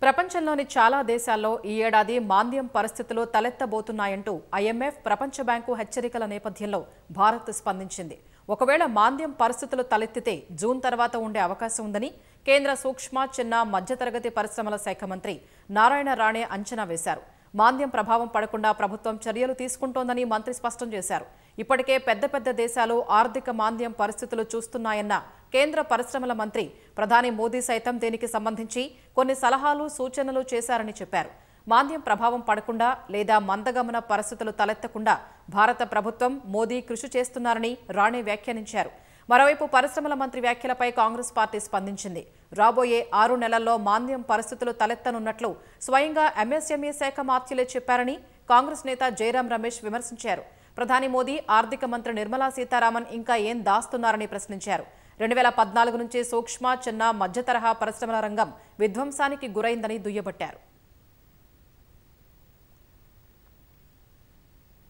ప్రపంచంలోని చాలా దేశాల్లో ఈ ఏడాది మాంద్యం పరిస్థితులు తలెత్తబోతున్నాయంటూ ఐఎంఎఫ్ ప్రపంచ బ్యాంకు హెచ్చరికల నేపథ్యంలో భారత్ స్పందించింది ఒకవేళ మాంద్యం పరిస్థితులు తలెత్తితే జూన్ తర్వాత ఉండే అవకాశం ఉందని కేంద్ర సూక్ష్మ చిన్న మధ్యతరగతి పరిశ్రమల శాఖ మంత్రి నారాయణ రాణే అంచనా వేశారు మాంద్యం ప్రభావం పడకుండా ప్రభుత్వం చర్యలు తీసుకుంటోందని మంత్రి స్పష్టం చేశారు ఇప్పటికే పెద్ద పెద్ద దేశాలు ఆర్థిక మాంద్యం పరిస్థితులు చూస్తున్నాయన్న కేంద్ర పరిశ్రమల మంత్రి ప్రధాని మోదీ సైతం దీనికి సంబంధించి కొన్ని సలహాలు సూచనలు చేశారని చెప్పారు మాంద్యం ప్రభావం పడకుండా లేదా మందగమన పరిస్థితులు తలెత్తకుండా భారత ప్రభుత్వం మోదీ కృషి చేస్తున్నారని రాణే వ్యాఖ్యానించారు మరోవైపు పరిశ్రమల మంత్రి వ్యాఖ్యలపై కాంగ్రెస్ పార్టీ స్పందించింది రాబోయే ఆరు నెలల్లో మాంద్యం పరిస్థితులు తలెత్తనున్నట్లు స్వయంగా ఎంఎస్ఎంఈ శాఖ మాత్యులే చెప్పారని కాంగ్రెస్ నేత జయరాం రమేష్ విమర్శించారు ప్రధాని మోదీ ఆర్థిక మంత్రి నిర్మలా సీతారామన్ ఇంకా ఏం దాస్తున్నారని ప్రశ్నించారు రెండు వేల పద్నాలుగు నుంచి సూక్ష్మ చిన్న మధ్య తరహా పరిశ్రమల రంగం విధ్వంసానికి గురైందని దుయ్యబట్టారు